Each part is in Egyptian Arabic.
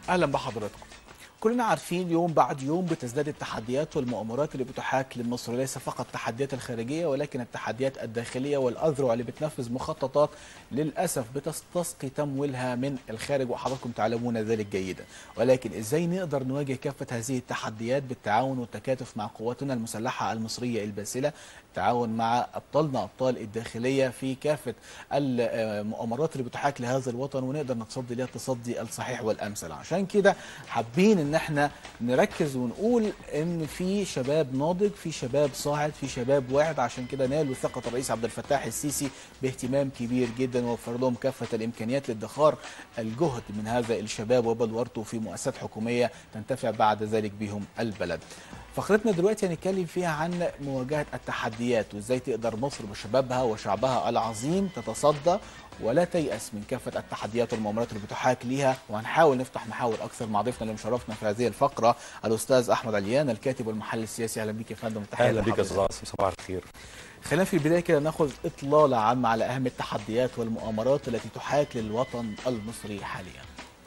اهلا بحضراتكم كلنا عارفين يوم بعد يوم بتزداد التحديات والمؤامرات اللي بتحاك لمصر ليس فقط التحديات الخارجيه ولكن التحديات الداخليه والاذرع اللي بتنفذ مخططات للاسف بتستسقي تمويلها من الخارج وحضراتكم تعلمون ذلك جيدا ولكن ازاي نقدر نواجه كافه هذه التحديات بالتعاون والتكاتف مع قواتنا المسلحه المصريه الباسله التعاون مع ابطالنا ابطال الداخليه في كافه المؤامرات اللي بتحاك لهذا الوطن ونقدر نتصدي لها التصدي الصحيح والامثل عشان كده حابين ان احنا نركز ونقول ان في شباب ناضج في شباب صاعد في شباب واعد عشان كده نالوا ثقه الرئيس عبد الفتاح السيسي باهتمام كبير جدا ووفر لهم كافه الامكانيات لادخار الجهد من هذا الشباب وبلورته في مؤسسات حكوميه تنتفع بعد ذلك بهم البلد فقرتنا دلوقتي هنتكلم فيها عن مواجهه التحديات وازاي تقدر مصر بشبابها وشعبها العظيم تتصدى ولا تيأس من كافة التحديات والمؤامرات اللي بتحاك ليها وهنحاول نفتح محاور أكثر مع ضيفنا اللي مشرفنا في هذه الفقرة الأستاذ أحمد عليان الكاتب والمحلل السياسي أهلا بيك يا فندم اهلا بيك يا استاذ عاصم صباح الخير خلينا في البداية كده ناخذ إطلالة عامة على أهم التحديات والمؤامرات التي تحاك للوطن المصري حاليا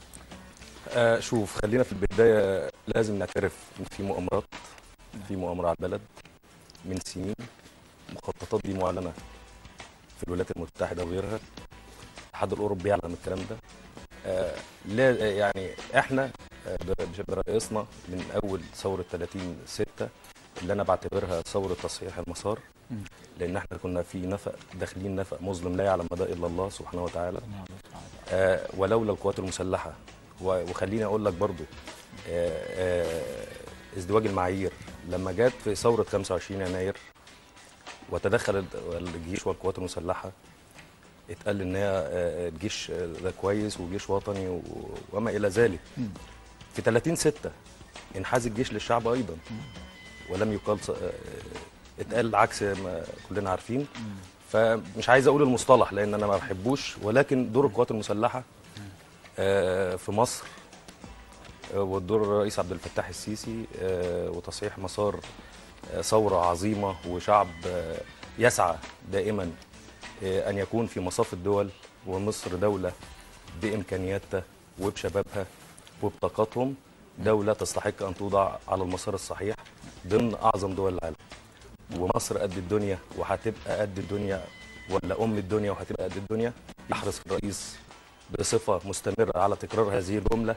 آه شوف خلينا في البدايه لازم نعترف ان في مؤامرات في مؤامره على البلد من سنين المخططات دي معلنه في الولايات المتحده وغيرها الاتحاد الاوروبي يعلم الكلام ده آه لا يعني احنا آه، ب- برئيسنا من اول ثوره 30 6 اللي انا بعتبرها ثوره تصحيح المسار مم. لان احنا كنا في نفق داخلين نفق مظلم لا يعلم مدى الا الله سبحانه وتعالى آه، ولولا القوات المسلحه و- وخليني اقول لك برضو آه، آه، ازدواج المعايير لما جت في ثوره 25 يناير وتدخل ال- الجيش والقوات المسلحه اتقال ان هي آه، الجيش آه، ده كويس وجيش وطني و- وما الى ذلك مم. في 30 6 انحاز الجيش للشعب ايضا ولم يقال ص- آه، اتقال عكس ما كلنا عارفين فمش عايز اقول المصطلح لان انا ما بحبوش ولكن دور القوات المسلحه آه، في مصر آه، والدور الرئيس عبد الفتاح السيسي آه، وتصحيح مسار آه، ثوره عظيمه وشعب آه، يسعى دائما آه، ان يكون في مصاف الدول ومصر دوله بامكانياتها وبشبابها وبطاقتهم دوله تستحق ان توضع على المسار الصحيح ضمن اعظم دول العالم ومصر قد الدنيا وهتبقى قد الدنيا ولا ام الدنيا وهتبقى قد الدنيا يحرص الرئيس بصفه مستمره على تكرار هذه الجمله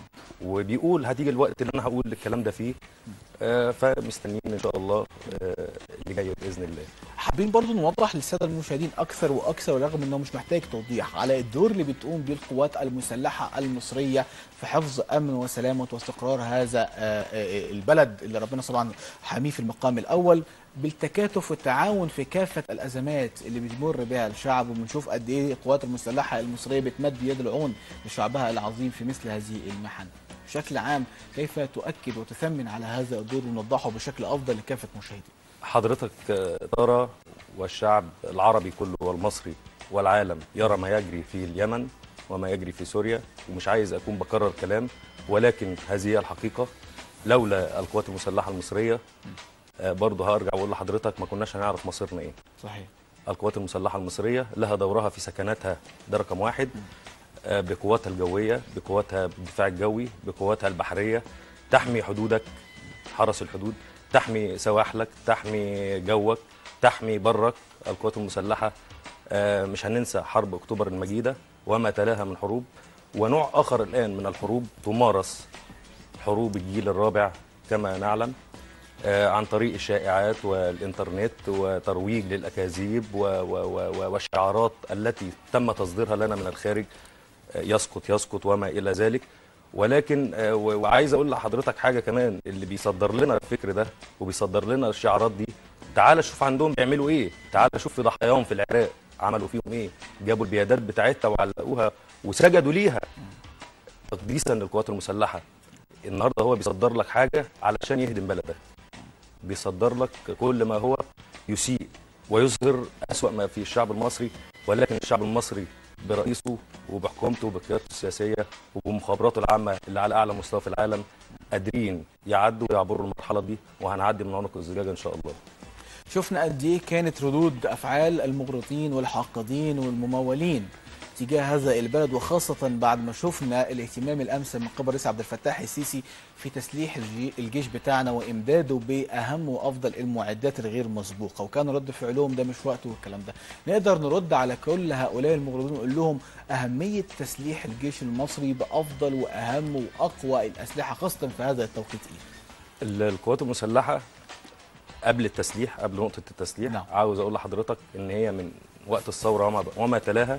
وبيقول هتيجي الوقت اللي انا هقول الكلام ده فيه آه، فمستنيين ان شاء الله آه، اللي جاي باذن الله حابين برضو نوضح للساده المشاهدين اكثر واكثر ورغم انه مش محتاج توضيح على الدور اللي بتقوم به القوات المسلحه المصريه في حفظ امن وسلامه واستقرار هذا آه، آه، البلد اللي ربنا طبعا حاميه في المقام الاول بالتكاتف والتعاون في كافه الازمات اللي بتمر بها الشعب وبنشوف قد ايه القوات المسلحه المصريه بتمد يد العون لشعبها العظيم في مثل هذه المحن. بشكل عام كيف تؤكد وتثمن على هذا الدور ونوضحه بشكل افضل لكافه مشاهدينا. حضرتك آه، ترى والشعب العربي كله والمصري والعالم يرى ما يجري في اليمن وما يجري في سوريا ومش عايز اكون بكرر كلام ولكن هذه هي الحقيقه لولا القوات المسلحه المصريه آه، برضه هرجع واقول لحضرتك ما كناش هنعرف مصيرنا ايه صحيح. القوات المسلحة المصرية لها دورها في سكناتها ده رقم واحد آه، بقواتها الجوية بقواتها بالدفاع الجوي بقواتها البحرية تحمي حدودك حرس الحدود تحمي سواحلك تحمي جوك تحمي برك القوات المسلحة آه، مش هننسى حرب أكتوبر المجيدة وما تلاها من حروب ونوع آخر الآن من الحروب تمارس حروب الجيل الرابع كما نعلم آه، عن طريق الشائعات والإنترنت وترويج للأكاذيب و- و- و- والشعارات التي تم تصديرها لنا من الخارج آه، يسقط يسقط وما إلى ذلك ولكن آه، و- وعايز أقول لحضرتك حاجة كمان اللي بيصدر لنا الفكر ده وبيصدر لنا الشعارات دي تعال شوف عندهم بيعملوا إيه تعال شوف في ضحاياهم في العراق عملوا فيهم إيه جابوا البيادات بتاعتها وعلقوها وسجدوا ليها تقديسا للقوات المسلحة النهارده هو بيصدر لك حاجة علشان يهدم بلدك بيصدر لك كل ما هو يسيء ويظهر أسوأ ما في الشعب المصري ولكن الشعب المصري برئيسه وبحكومته وبقيادته السياسية وبمخابراته العامة اللي على أعلى مستوى في العالم قادرين يعدوا ويعبروا المرحلة دي وهنعدي من عنق الزجاجة إن شاء الله شفنا قد ايه كانت ردود افعال المغرضين والحاقدين والممولين تجاه هذا البلد وخاصة بعد ما شفنا الاهتمام الأمس من قبل رئيس عبد الفتاح السيسي في تسليح الجي- الجيش بتاعنا وإمداده بأهم وأفضل المعدات الغير مسبوقة وكان رد فعلهم ده مش وقته والكلام ده نقدر نرد على كل هؤلاء المغرضين ونقول لهم أهمية تسليح الجيش المصري بأفضل وأهم وأقوى الأسلحة خاصة في هذا التوقيت إيه؟ ال- القوات المسلحه قبل التسليح قبل نقطه التسليح نعم. عاوز اقول لحضرتك ان هي من وقت الثوره وما, وما تلاها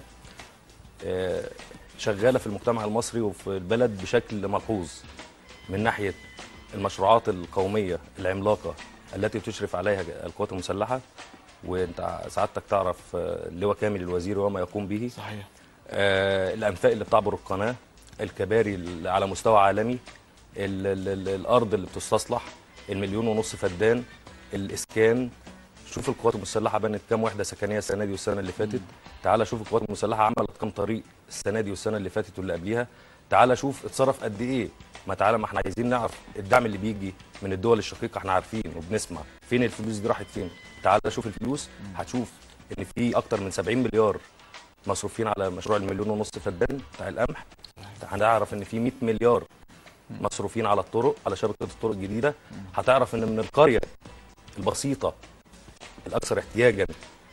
آه، شغاله في المجتمع المصري وفي البلد بشكل ملحوظ من ناحيه المشروعات القوميه العملاقه التي تشرف عليها القوات المسلحه وانت سعادتك تعرف آه، اللواء كامل الوزير وما يقوم به صحيح آه، الانفاق اللي بتعبر القناه الكباري اللي على مستوى عالمي ال ال ال الارض اللي بتستصلح المليون ونص فدان الاسكان شوف القوات المسلحه بنت كام وحده سكنيه السنه دي والسنه اللي فاتت تعال شوف القوات المسلحه عملت كام طريق السنه دي والسنه اللي فاتت واللي قبليها تعال شوف اتصرف قد ايه ما تعالى ما احنا عايزين نعرف الدعم اللي بيجي من الدول الشقيقه احنا عارفين وبنسمع فين الفلوس دي راحت فين تعال شوف الفلوس هتشوف ان في اكتر من 70 مليار مصروفين على مشروع المليون ونص فدان بتاع القمح هنعرف ان في 100 مليار مصروفين على الطرق على شبكه الطرق الجديده هتعرف ان من القريه البسيطه الاكثر احتياجا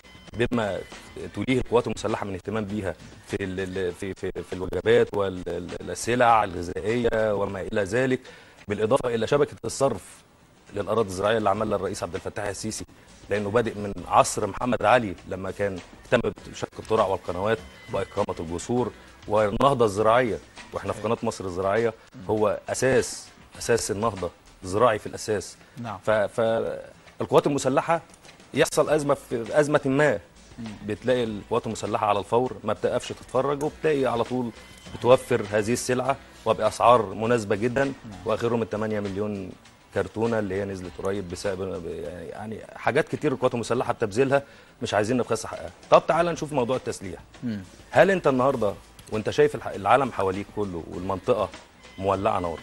بما توليه القوات المسلحه من اهتمام بيها في ال- ال- في في, في الوجبات والسلع الغذائيه وما الى ذلك بالاضافه الى شبكه الصرف للاراضي الزراعيه اللي عملها الرئيس عبد الفتاح السيسي لانه بادئ من عصر محمد علي لما كان اهتم بشق الترع والقنوات واقامه الجسور والنهضه الزراعيه واحنا في قناه مصر الزراعيه هو اساس اساس النهضه الزراعي في الاساس نعم ف- فالقوات المسلحه يحصل ازمه في ازمه ما بتلاقي القوات المسلحه على الفور ما بتقفش تتفرج وبتلاقي على طول بتوفر هذه السلعه وباسعار مناسبه جدا واخرهم ال 8 مليون كرتونه اللي هي نزلت قريب بسبب يعني حاجات كتير القوات المسلحه بتبذلها مش عايزين نبخس حقها طب تعال نشوف موضوع التسليح مم. هل انت النهارده وانت شايف الح- العالم حواليك كله والمنطقه مولعه نار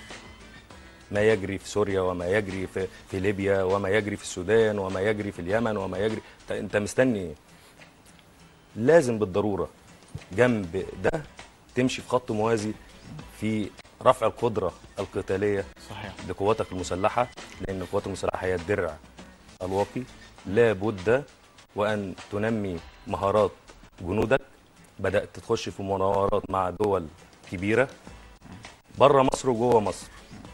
ما يجري في سوريا وما يجري في, في ليبيا وما يجري في السودان وما يجري في اليمن وما يجري انت- انت مستني ايه؟ لازم بالضروره جنب ده تمشي في خط موازي في رفع القدره القتاليه صحيح لقواتك المسلحه لان القوات المسلحه هي الدرع الواقي لا بد وان تنمي مهارات جنودك بدات تخش في مناورات مع دول كبيره بره مصر وجوه مصر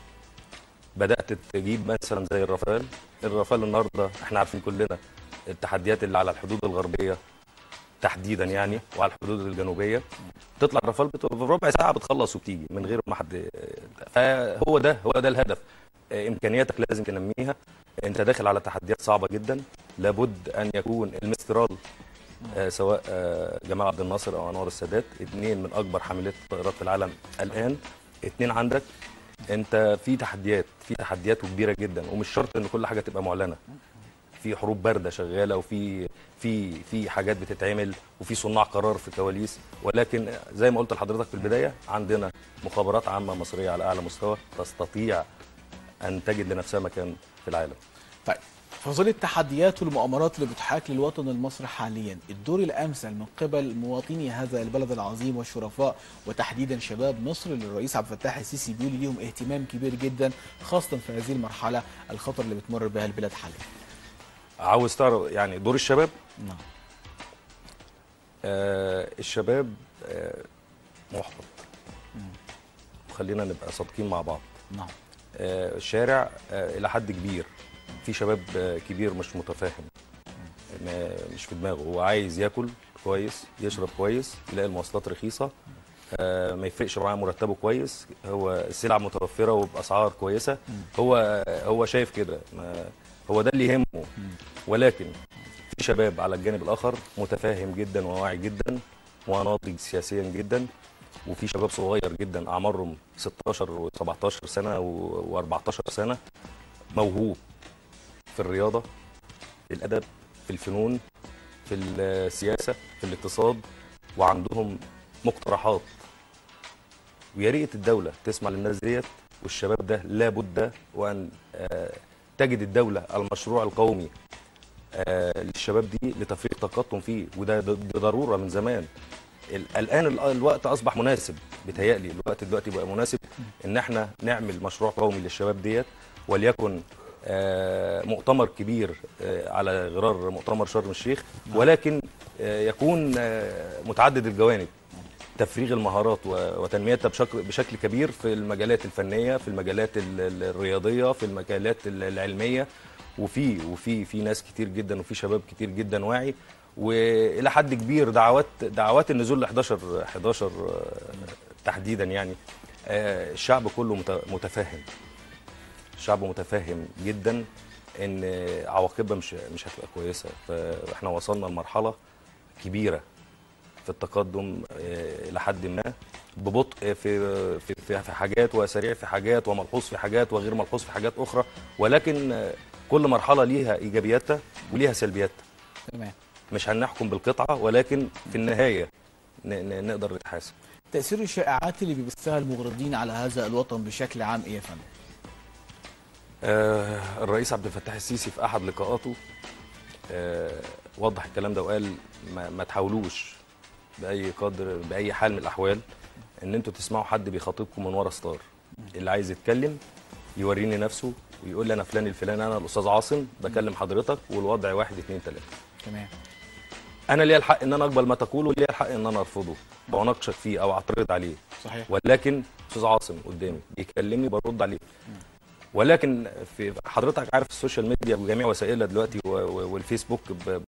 بدات تجيب مثلا زي الرافال الرافال النهارده احنا عارفين كلنا التحديات اللي على الحدود الغربيه تحديدا يعني وعلى الحدود الجنوبيه تطلع الرافال بت- في ربع ساعه بتخلص وبتيجي من غير ما حد فهو ده هو ده الهدف امكانياتك لازم تنميها انت داخل على تحديات صعبه جدا لابد ان يكون المسترال آه، سواء آه، جمال عبد الناصر او انور السادات اثنين من اكبر حاملات الطائرات في العالم الان اثنين عندك انت في تحديات في تحديات كبيره جدا ومش شرط ان كل حاجه تبقى معلنه في حروب بارده شغاله وفي في في حاجات بتتعمل وفي صناع قرار في كواليس ولكن زي ما قلت لحضرتك في البدايه عندنا مخابرات عامه مصريه على اعلى مستوى تستطيع ان تجد لنفسها مكان في العالم طيب في ظل التحديات والمؤامرات اللي بتحاك للوطن المصري حاليا الدور الامثل من قبل مواطني هذا البلد العظيم والشرفاء وتحديدا شباب مصر اللي الرئيس عبد الفتاح السيسي بيولي ليهم اهتمام كبير جدا خاصه في هذه المرحله الخطر اللي بتمر بها البلاد حاليا عاوز تعرف يعني دور الشباب نعم آه الشباب آه محبط خلينا نبقى صادقين مع بعض نعم آه الشارع آه الى حد كبير في شباب آه كبير مش متفاهم ما مش في دماغه هو عايز ياكل كويس يشرب كويس يلاقي المواصلات رخيصه آه ما يفرقش معاه مرتبه كويس هو السلع متوفره وباسعار كويسه هو هو شايف كده ما هو ده اللي يهمه ولكن في شباب على الجانب الاخر متفاهم جدا وواعي جدا وناضج سياسيا جدا وفي شباب صغير جدا اعمارهم 16 و17 سنه و14 سنه موهوب في الرياضه في الادب في الفنون في السياسه في الاقتصاد وعندهم مقترحات ويا ريت الدوله تسمع للناس ديت والشباب ده لابد وان آه، تجد الدوله المشروع القومي آه، للشباب دي لتفريغ طاقتهم فيه وده ده ده ضروره من زمان ال- الان ال- الوقت اصبح مناسب بيتهيألي الوقت دلوقتي بقى مناسب ان احنا نعمل مشروع قومي للشباب ديت وليكن آه، مؤتمر كبير آه، على غرار مؤتمر شرم الشيخ ولكن آه، يكون آه، متعدد الجوانب تفريغ المهارات و- وتنميتها بشكل بشكل كبير في المجالات الفنيه في المجالات ال- ال- الرياضيه في المجالات ال- العلميه وفي وفي في ناس كتير جدا وفي شباب كتير جدا واعي والى حد كبير دعوات دعوات النزول ل 11 11 آه، تحديدا يعني آه، الشعب كله مت- متفاهم الشعب متفاهم جدا ان عواقبها مش مش هتبقى كويسه فاحنا وصلنا لمرحله كبيره في التقدم آه، الى حد ما ببطء في في في في حاجات وسريع في حاجات وملحوظ في حاجات وغير ملحوظ في حاجات اخرى ولكن آه، كل مرحله ليها ايجابياتها وليها سلبياتها تمام مش هنحكم بالقطعه ولكن في النهايه ن- ن- نقدر نتحاسب تاثير الشائعات اللي بيبثها المغرضين على هذا الوطن بشكل عام ايه يا فندم؟ آه، الرئيس عبد الفتاح السيسي في احد لقاءاته آه، وضح الكلام ده وقال ما, ما تحاولوش باي قدر باي حال من الاحوال ان انتوا تسمعوا حد بيخاطبكم من ورا ستار اللي عايز يتكلم يوريني نفسه ويقول لي انا فلان الفلاني انا الاستاذ عاصم بكلم حضرتك والوضع واحد اتنين تلاته تمام انا ليا الحق ان انا اقبل ما تقوله وليا الحق ان انا ارفضه او اناقشك فيه او اعترض عليه صحيح ولكن استاذ عاصم قدامي بيكلمني برد عليه ولكن في حضرتك عارف السوشيال ميديا بجميع وسائلها دلوقتي و- و- والفيسبوك ب-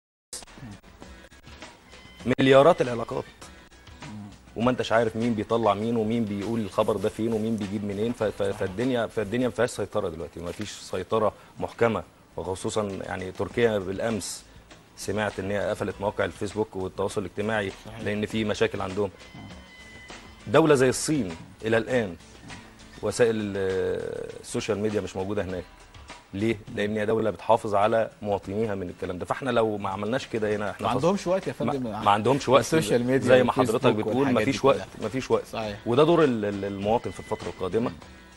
مليارات العلاقات وما انتش عارف مين بيطلع مين ومين بيقول الخبر ده فين ومين بيجيب منين ف- ف- فالدنيا فالدنيا ما فيهاش سيطره دلوقتي ما فيش سيطره محكمه وخصوصا يعني تركيا بالامس سمعت ان هي قفلت مواقع الفيسبوك والتواصل الاجتماعي صحيح. لان في مشاكل عندهم دوله زي الصين الى الان وسائل ال- السوشيال ميديا مش موجوده هناك ليه؟ لان هي دوله بتحافظ على مواطنيها من الكلام ده فاحنا لو ما عملناش كده هنا احنا ما فص- عندهمش وقت يا ما, فندم ما عندهمش وقت السوشيال ميديا زي ما حضرتك والفيسبوك بتقول ما والحاجات فيش دي وقت كلها. ما فيش وقت صحيح وده دور ال- ال- المواطن في الفتره القادمه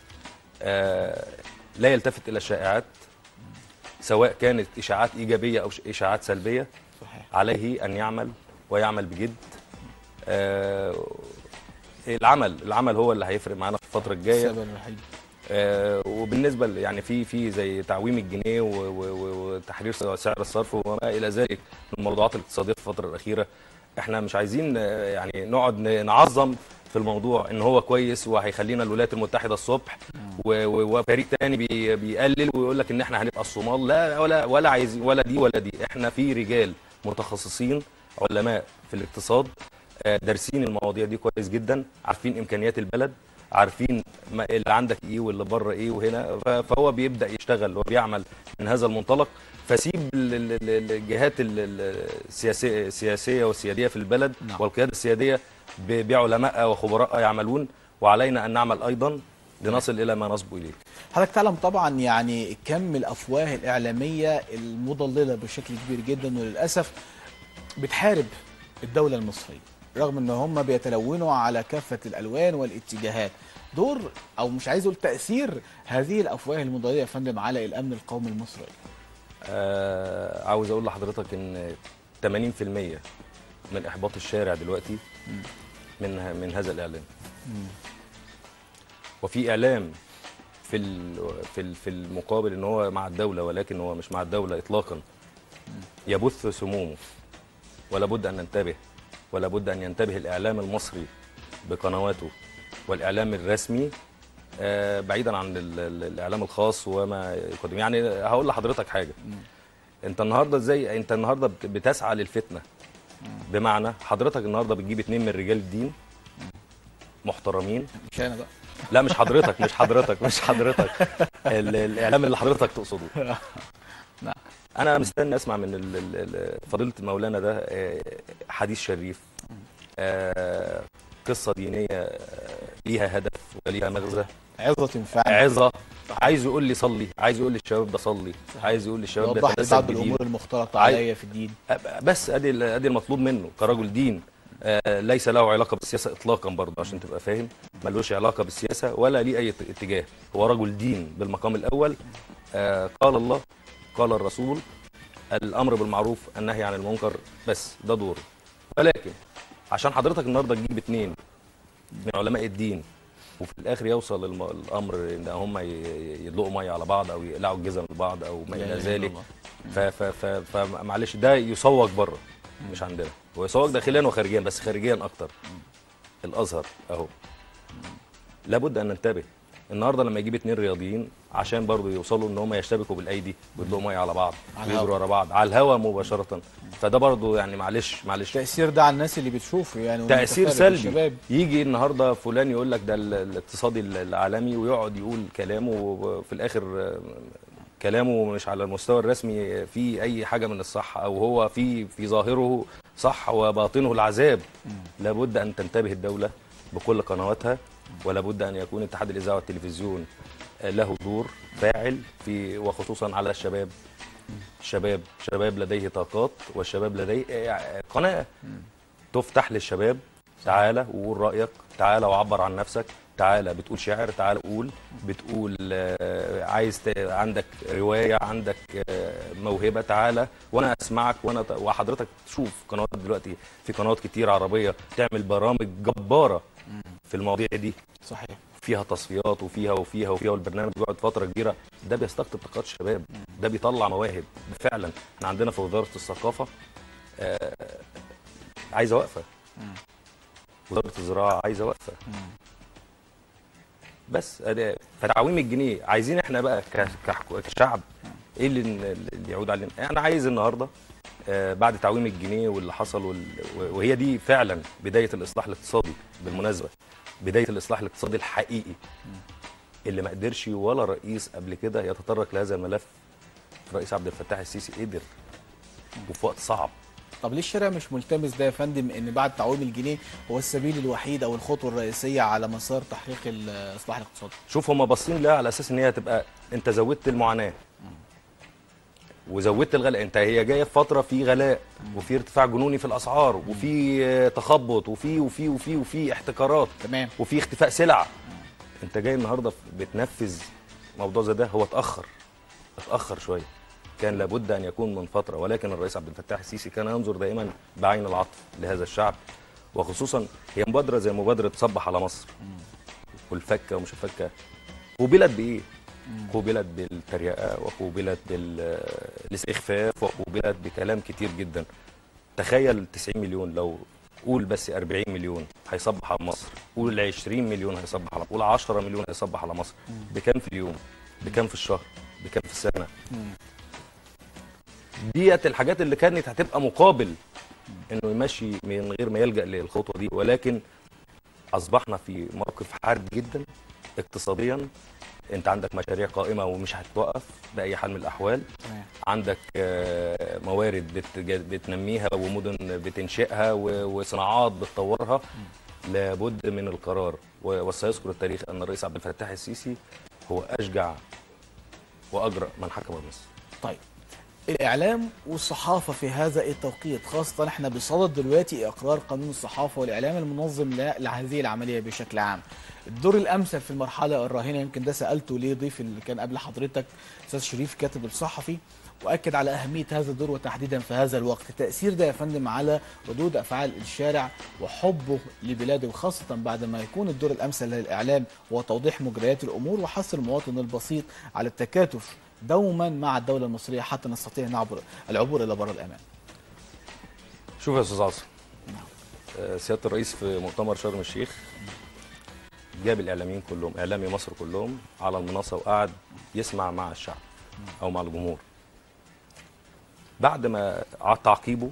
آه لا يلتفت الى الشائعات سواء كانت اشاعات ايجابيه او ش- اشاعات سلبيه صحيح عليه ان يعمل ويعمل بجد آه العمل العمل هو اللي هيفرق معانا في الفتره الجايه السبب الوحيد آه، وبالنسبه ل- يعني في في زي تعويم الجنيه و- و- و- وتحرير سعر الصرف وما الى ذلك من الموضوعات الاقتصاديه في الفتره الاخيره احنا مش عايزين آه، يعني نقعد ن- نعظم في الموضوع ان هو كويس وهيخلينا الولايات المتحده الصبح و- و- وفريق تاني بي- بيقلل ويقول لك ان احنا هنبقى الصومال لا ولا ولا عايزين ولا دي ولا دي احنا في رجال متخصصين علماء في الاقتصاد آه، دارسين المواضيع دي كويس جدا عارفين امكانيات البلد عارفين ما اللي عندك ايه واللي بره ايه وهنا ف- فهو بيبدا يشتغل وبيعمل من هذا المنطلق فسيب ال- ال- ال- الجهات ال- ال- السياسيه السياسيه والسياديه في البلد نعم. والقياده السياديه ب- بعلمائها وخبرائها يعملون وعلينا ان نعمل ايضا لنصل الى ما نصبو اليه حضرتك تعلم طبعا يعني كم الافواه الاعلاميه المضلله بشكل كبير جدا وللاسف بتحارب الدوله المصريه رغم ان هم بيتلونوا على كافه الالوان والاتجاهات دور او مش عايز اقول تاثير هذه الافواه المضلله يا فندم على الامن القومي المصري آه عاوز اقول لحضرتك ان 80% من احباط الشارع دلوقتي من ه- من هذا الاعلام وفي اعلام في ال- في ال- في المقابل ان هو مع الدوله ولكن هو مش مع الدوله اطلاقا يبث سمومه ولا بد ان ننتبه ولا بد ان ينتبه الاعلام المصري بقنواته والاعلام الرسمي آه، بعيدا عن ال- ال- الاعلام الخاص وما يقدم يعني هقول لحضرتك حاجه انت النهارده ازاي انت النهارده بت- بتسعى للفتنه بمعنى حضرتك النهارده بتجيب اتنين من رجال الدين محترمين مش انا بقى لا مش حضرتك مش حضرتك مش حضرتك ال- الاعلام اللي حضرتك تقصده نعم. انا مستني اسمع من ال- ال- ال- فضيله مولانا ده آه، حديث شريف آه، قصه دينيه آه، ليها هدف وليها مغزى عظه تنفعني عظه عايز يقول لي صلي عايز يقول للشباب ده صلي عايز يقول للشباب ده يوضح لي تمسك بعض بدين. الامور المختلطه عايز- عليا في الدين بس ادي ال- ادي المطلوب منه كرجل دين آه، ليس له علاقه بالسياسه اطلاقا برضه عشان تبقى فاهم ملوش علاقه بالسياسه ولا ليه اي ات- اتجاه هو رجل دين بالمقام الاول آه، قال الله قال الرسول الامر بالمعروف النهي عن المنكر بس ده دوره ولكن عشان حضرتك النهارده تجيب اتنين من علماء الدين وفي الاخر يوصل الم- الامر ان هم ي- يدلقوا ميه على بعض او يقلعوا الجزم لبعض او ما لا الى إله إلا ذلك الله. ف- ف- ف- فمعلش ده يسوق بره مش عندنا هو يسوق داخليا وخارجيا بس خارجيا اكتر الازهر اهو لابد ان ننتبه النهارده لما يجيب اتنين رياضيين عشان برضه يوصلوا ان هم يشتبكوا بالايدي ويدلقوا ميه على بعض على ويجروا الهوا. ورا بعض على الهوا مباشره فده برضه يعني معلش معلش التاثير ده على الناس اللي بتشوفه يعني تأثير والمتفرج سلبي والشباب. يجي النهارده فلان يقول لك ده ال- الاقتصادي العالمي ويقعد يقول كلامه وفي الاخر آه، كلامه مش على المستوى الرسمي في اي حاجه من الصح او هو في في ظاهره صح وباطنه العذاب لابد ان تنتبه الدوله بكل قنواتها ولابد ان يكون اتحاد الاذاعه والتلفزيون آه، له دور فاعل في وخصوصا على الشباب شباب شباب لديه طاقات والشباب لديه آه، قناه تفتح للشباب تعالى وقول رايك تعالى وعبر عن نفسك تعالى بتقول شعر تعالى قول بتقول آه، عايز ت- عندك روايه عندك آه، موهبه تعالى وانا اسمعك وانا ت- وحضرتك تشوف قنوات دلوقتي في قنوات كتير عربيه تعمل برامج جباره في المواضيع دي صحيح فيها تصفيات وفيها وفيها وفيها والبرنامج بيقعد فتره كبيره ده بيستقطب طاقات الشباب ده بيطلع مواهب فعلا احنا عندنا في وزاره الثقافه آه، عايزه وقفه وزاره الزراعه عايزه وقفه بس أداء فتعويم الجنيه عايزين احنا بقى ك- كحكو- كشعب ايه اللي, اللي يعود علينا انا عايز النهارده آه، بعد تعويم الجنيه واللي حصل وال- وهي دي فعلا بدايه الاصلاح الاقتصادي بالمناسبه بدايه الاصلاح الاقتصادي الحقيقي اللي ما قدرش ولا رئيس قبل كده يتطرق لهذا الملف الرئيس عبد الفتاح السيسي قدر وفي وقت صعب طب ليه الشارع مش ملتمس ده يا فندم ان بعد تعويم الجنيه هو السبيل الوحيد او الخطوه الرئيسيه على مسار تحقيق الاصلاح الاقتصادي شوف هم باصين لها على اساس ان هي هتبقى انت زودت المعاناه وزودت الغلاء انت هي جايه في فتره في غلاء وفي ارتفاع جنوني في الاسعار وفي آه، تخبط وفي وفي وفي وفي احتكارات تمام وفي اختفاء سلع انت جاي النهارده بتنفذ موضوع زي ده هو اتاخر اتاخر شويه كان لابد ان يكون من فتره ولكن الرئيس عبد الفتاح السيسي كان ينظر دائما بعين العطف لهذا الشعب وخصوصا هي مبادره زي مبادره صبح على مصر والفكه ومش الفكه قوبلت بايه؟ قوبلت بالتريقه وقوبلت بالاستخفاف وقوبلت بكلام كتير جدا تخيل 90 مليون لو قول بس 40 مليون هيصبح على مصر قول 20 مليون هيصبح على قول 10 مليون هيصبح على مصر بكام في اليوم بكام في الشهر بكام في السنه ديت الحاجات اللي كانت هتبقى مقابل انه يمشي من غير ما يلجا للخطوه دي ولكن اصبحنا في موقف حرج جدا اقتصاديا انت عندك مشاريع قائمه ومش هتوقف باي حال من الاحوال تمام عندك آه، موارد بت- بتنميها ومدن بتنشئها و- وصناعات بتطورها لابد من القرار و- وسيذكر التاريخ ان الرئيس عبد الفتاح السيسي هو اشجع واجرأ من حكم مصر طيب الاعلام والصحافه في هذا التوقيت خاصه احنا بصدد دلوقتي اقرار قانون الصحافه والاعلام المنظم ل- لهذه العمليه بشكل عام الدور الامثل في المرحله الراهنه يمكن ده سالته ليه ضيف اللي كان قبل حضرتك استاذ شريف كاتب الصحفي واكد على اهميه هذا الدور وتحديدا في هذا الوقت التاثير ده يا فندم على ردود افعال الشارع وحبه لبلاده وخاصه بعد ما يكون الدور الامثل للاعلام هو توضيح مجريات الامور وحث المواطن البسيط على التكاتف دوما مع الدوله المصريه حتى نستطيع نعبر العبور الى بر الامان شوف يا استاذ عاصم آه، سياده الرئيس في مؤتمر شرم الشيخ جاب الاعلاميين كلهم اعلامي مصر كلهم على المنصه وقعد يسمع مع الشعب او مع الجمهور بعد ما عاد تعقيبه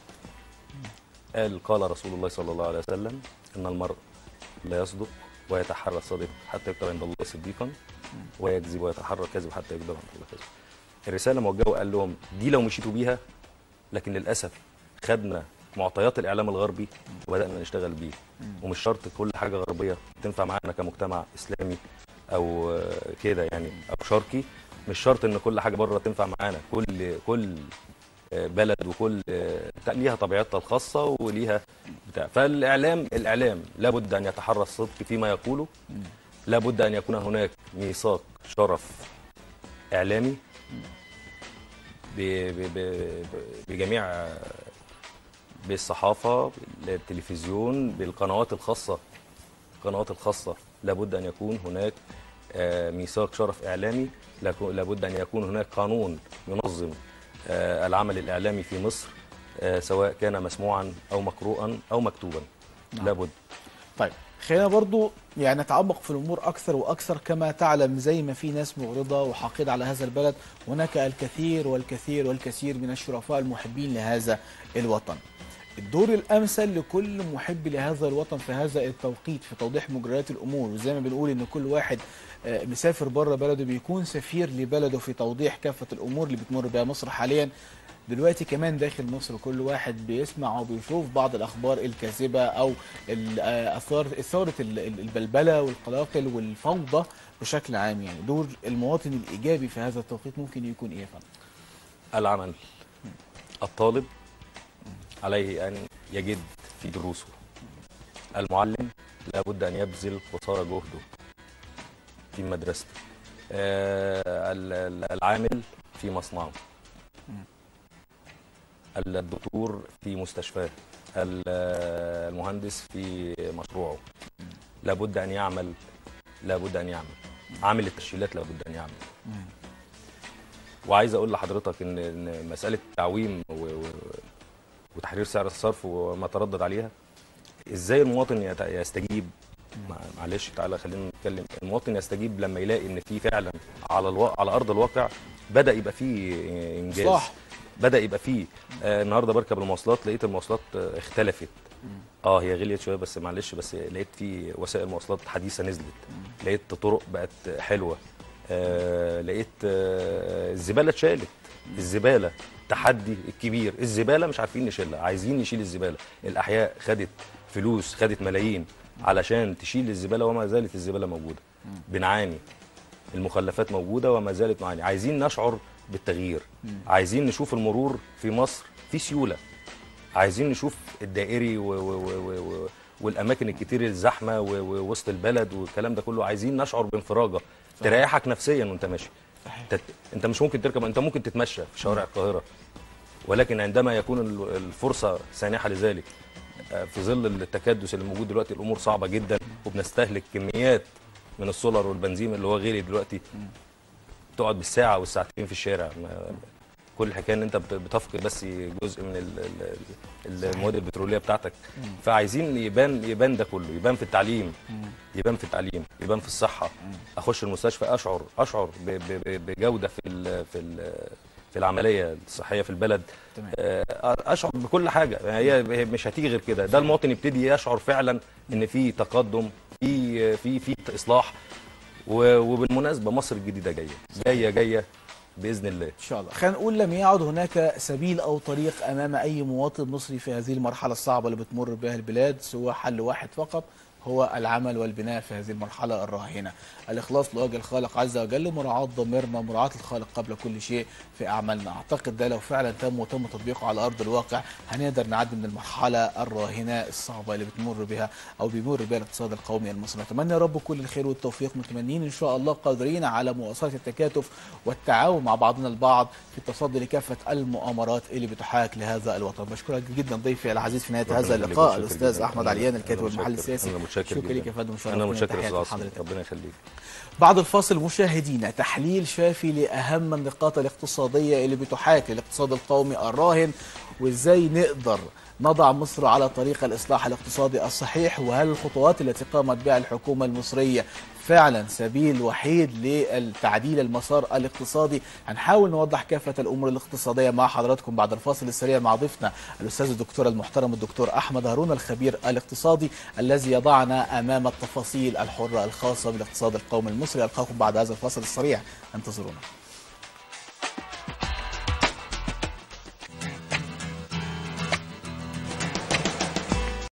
قال قال رسول الله صلى الله عليه وسلم ان المرء لا يصدق ويتحرى الصدق حتى يكتب عند الله صديقا ويكذب ويتحرى الكذب حتى يكتب عند الله كذب الرساله موجهه وقال لهم دي لو مشيتوا بيها لكن للاسف خدنا معطيات الاعلام الغربي وبدانا نشتغل بيه ومش شرط كل حاجه غربيه تنفع معانا كمجتمع اسلامي او آه، كده يعني او شرقي مش شرط ان كل حاجه بره تنفع معانا كل كل آه، بلد وكل آه، ليها طبيعتها الخاصه وليها بتاع فالاعلام الاعلام لابد ان يتحرى الصدق فيما يقوله لابد ان يكون هناك ميثاق شرف اعلامي ب- ب- ب- ب- بجميع بالصحافه بالتلفزيون بالقنوات الخاصه القنوات الخاصه لابد ان يكون هناك آه، ميثاق شرف اعلامي لكو- لابد ان يكون هناك قانون ينظم آه، العمل الاعلامي في مصر آه، سواء كان مسموعا او مقروءا او مكتوبا نعم. لابد طيب خلينا برضو يعني نتعمق في الامور اكثر واكثر كما تعلم زي ما في ناس مغرضه وحاقده على هذا البلد هناك الكثير والكثير والكثير من الشرفاء المحبين لهذا الوطن الدور الامثل لكل محب لهذا الوطن في هذا التوقيت في توضيح مجريات الامور وزي ما بنقول ان كل واحد آه، مسافر بره بلده بيكون سفير لبلده في توضيح كافه الامور اللي بتمر بها مصر حاليا دلوقتي كمان داخل مصر كل واحد بيسمع وبيشوف بعض الاخبار الكاذبه او ال- آه، اثار اثاره ال- ال- البلبله والقلاقل والفوضى بشكل عام يعني دور المواطن الايجابي في هذا التوقيت ممكن يكون ايه يا فندم؟ العمل الطالب عليه أن يجد في دروسه المعلم لابد أن يبذل قصارى جهده في مدرسته آه، ال- ال- العامل في مصنعه الدكتور في مستشفاه ال- المهندس في مشروعه لابد أن يعمل لابد أن يعمل عامل التشكيلات لابد أن يعمل وعايز اقول لحضرتك ان ان مساله تعويم و... و... وتحرير سعر الصرف وما تردد عليها ازاي المواطن يت- يستجيب مع- معلش تعالى خلينا نتكلم المواطن يستجيب لما يلاقي ان في فعلا على الوا... على ارض الواقع بدا يبقى في انجاز إصلاح. بدا يبقى في آه النهارده بركب المواصلات لقيت المواصلات آه اختلفت اه هي غليت شويه بس معلش بس لقيت في وسائل مواصلات حديثه نزلت لقيت طرق بقت حلوه آه لقيت آه الزباله اتشالت الزباله التحدي الكبير الزباله مش عارفين نشيلها عايزين نشيل الزباله الاحياء خدت فلوس خدت ملايين علشان تشيل الزباله وما زالت الزباله موجوده بنعاني المخلفات موجوده وما زالت نعاني عايزين نشعر بالتغيير عايزين نشوف المرور في مصر في سيوله عايزين نشوف الدائري و و و و و والاماكن الكتير الزحمه و- ووسط البلد والكلام ده كله عايزين نشعر بانفراجه تريحك نفسيا وانت ماشي صحيح. انت انت مش ممكن تركب انت ممكن تتمشى في شوارع القاهره ولكن عندما يكون ال- الفرصه سانحه لذلك آه، في ظل التكدس اللي موجود دلوقتي الامور صعبه جدا وبنستهلك كميات من السولار والبنزين اللي هو غالي دلوقتي تقعد بالساعه والساعتين في الشارع ما كل الحكايه ان انت بت- بتفقد بس جزء من ال- ال- ال- المواد البتروليه بتاعتك فعايزين يبان يبان ده كله يبان في التعليم يبان في التعليم يبان في الصحه اخش المستشفى اشعر اشعر ب- ب- ب- بجوده في ال في ال في العمليه الصحيه في البلد تمام. آه، اشعر بكل حاجه هي هي مش هتيجي غير كده ده المواطن يبتدي يشعر فعلا ان في تقدم في في في اصلاح و- وبالمناسبه مصر الجديده جايه جايه جايه باذن الله ان شاء الله خلينا نقول لم يعد هناك سبيل او طريق امام اي مواطن مصري في هذه المرحله الصعبه اللي بتمر بها البلاد سوى حل واحد فقط هو العمل والبناء في هذه المرحله الراهنه الاخلاص لوجه الخالق عز وجل مراعاه ضميرنا مراعاه الخالق قبل كل شيء في اعمالنا اعتقد ده لو فعلا تم وتم تطبيقه على ارض الواقع هنقدر نعدي من المرحله الراهنه الصعبه اللي بتمر بها او بيمر بها الاقتصاد القومي المصري نتمنى يا رب كل الخير والتوفيق متمنين ان شاء الله قادرين على مواصله التكاتف والتعاون مع بعضنا البعض في التصدي لكافه المؤامرات اللي بتحاك لهذا الوطن بشكرك جدا ضيفي العزيز في نهايه شكراً هذا لك، اللقاء متشكر الاستاذ جداً. احمد أنا- عليان الكاتب أنا المحلل متشكر. السياسي انا متشكر شكرا لك جداً. يا فندم انا شرفتنا متشكر وتحياتي استاذ عاصم لحضرتك. ربنا يخليك بعد الفاصل مشاهدينا تحليل شافي لأهم النقاط الاقتصادية اللي بتحاكي الاقتصاد القومي الراهن وإزاي نقدر نضع مصر على طريق الإصلاح الاقتصادي الصحيح وهل الخطوات التي قامت بها الحكومة المصرية فعلا سبيل وحيد للتعديل المسار الاقتصادي هنحاول نوضح كافة الأمور الاقتصادية مع حضراتكم بعد الفاصل السريع مع ضيفنا الأستاذ الدكتور المحترم الدكتور أحمد هارون الخبير الاقتصادي الذي يضعنا أمام التفاصيل الحرة الخاصة بالاقتصاد القومي المصري ألقاكم بعد هذا الفاصل السريع انتظرونا